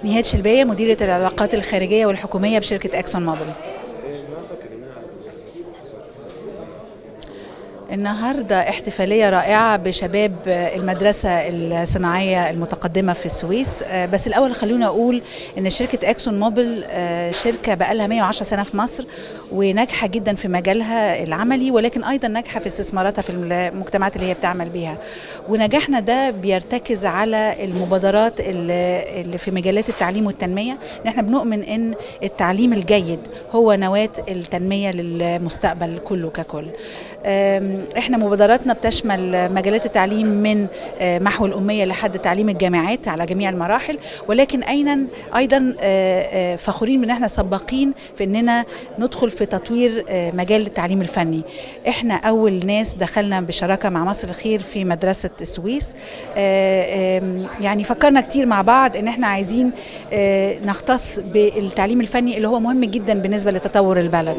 نهاد شلبية مديرة العلاقات الخارجية والحكومية بشركة أكسون موبيل النهاردة احتفالية رائعة بشباب المدرسة الصناعية المتقدمة في السويس بس الأول خلونا أقول أن شركة أكسون موبيل شركة بقالها 110 سنة في مصر وناجحة جدا في مجالها العملي ولكن أيضا ناجحة في استثماراتها في المجتمعات اللي هي بتعمل بيها ونجاحنا ده بيرتكز على المبادرات اللي في مجالات التعليم والتنمية ان احنا بنؤمن ان التعليم الجيد هو نواة التنمية للمستقبل كله ككل احنا مبادراتنا بتشمل مجالات التعليم من محو الأمية لحد تعليم الجامعات على جميع المراحل ولكن أيضا أيضا فخورين من احنا سباقين في اننا ندخل في تطوير مجال التعليم الفني احنا أول ناس دخلنا بشراكة مع مصر الخير في مدرسة السويس يعني فكرنا كتير مع بعض ان احنا عايزين نختص بالتعليم الفني اللي هو مهم جدا بالنسبة لتطور البلد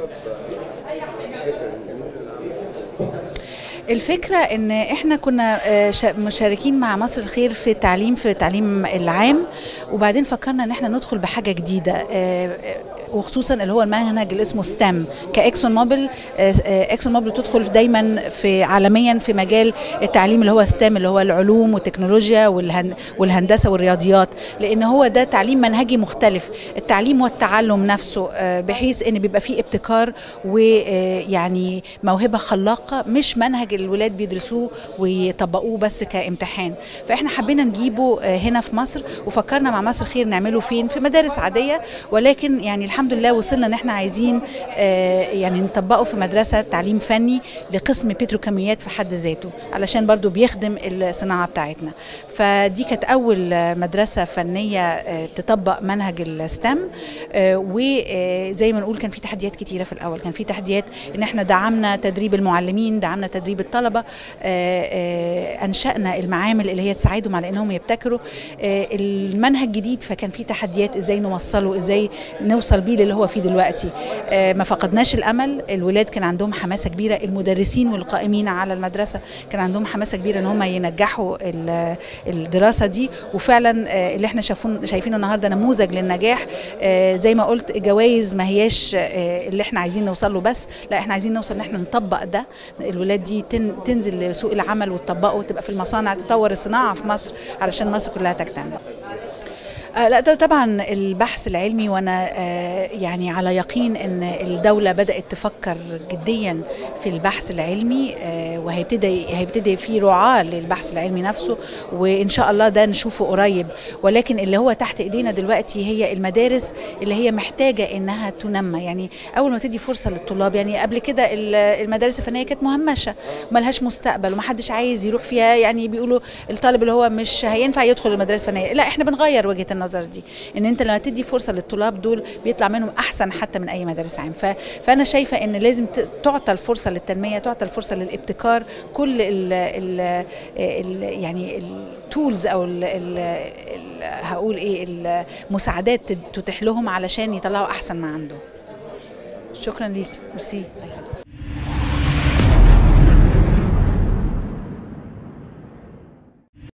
الفكرة ان احنا كنا مشاركين مع مصر الخير في التعليم في التعليم العام وبعدين فكرنا ان احنا ندخل بحاجة جديدة وخصوصا اللي هو المنهج اللي اسمه ستام كاكسون موبيل اكسون موبيل تدخل دايما في عالميا في مجال التعليم اللي هو ستام اللي هو العلوم والتكنولوجيا والهندسه والرياضيات لان هو ده تعليم منهجي مختلف التعليم والتعلم نفسه بحيث ان بيبقى فيه ابتكار ويعني موهبه خلاقه مش منهج الولاد بيدرسوه ويطبقوه بس كامتحان فاحنا حبينا نجيبه هنا في مصر وفكرنا مع مصر خير نعمله فين في مدارس عاديه ولكن يعني الحمد لله وصلنا ان احنا عايزين يعني نطبقه في مدرسه تعليم فني لقسم بتروكيماويات في حد ذاته علشان برضو بيخدم الصناعه بتاعتنا فدي كانت اول مدرسه فنيه تطبق منهج الستم وزي ما نقول كان في تحديات كتيره في الاول كان في تحديات ان احنا دعمنا تدريب المعلمين دعمنا تدريب الطلبه انشانا المعامل اللي هي تساعدهم على انهم يبتكروا المنهج جديد فكان في تحديات ازاي نوصله ازاي نوصل بيه للي هو فيه دلوقتي ما فقدناش الامل الولاد كان عندهم حماسه كبيره المدرسين والقائمين على المدرسه كان عندهم حماسه كبيره ان هم ينجحوا الدراسه دي وفعلا اللي احنا شافون شايفينه النهارده نموذج للنجاح زي ما قلت جوائز ما هياش اللي احنا عايزين نوصل له بس لا احنا عايزين نوصل ان احنا نطبق ده الولاد دي تنزل لسوق العمل وتطبقه وتبقى في المصانع تطور الصناعه في مصر علشان مصر كلها تكتمل آه لا ده طبعا البحث العلمي وانا آه يعني على يقين ان الدوله بدات تفكر جديا في البحث العلمي آه وهيبتدي هيبتدي في رعاه للبحث العلمي نفسه وان شاء الله ده نشوفه قريب ولكن اللي هو تحت ايدينا دلوقتي هي المدارس اللي هي محتاجه انها تنمى يعني اول ما تدي فرصه للطلاب يعني قبل كده المدارس الفنيه كانت مهمشه ملهاش مستقبل ومحدش عايز يروح فيها يعني بيقولوا الطالب اللي هو مش هينفع يدخل المدارس الفنيه لا احنا بنغير وجهه النظر النظر دي ان انت لما تدي فرصه للطلاب دول بيطلع منهم احسن حتى من اي مدارس عام فانا شايفه ان لازم تعطى الفرصه للتنميه تعطى الفرصه للابتكار كل ال ال ال يعني التولز او ال ال هقول ايه المساعدات تتيح لهم علشان يطلعوا احسن ما عندهم شكرا ليك ميرسي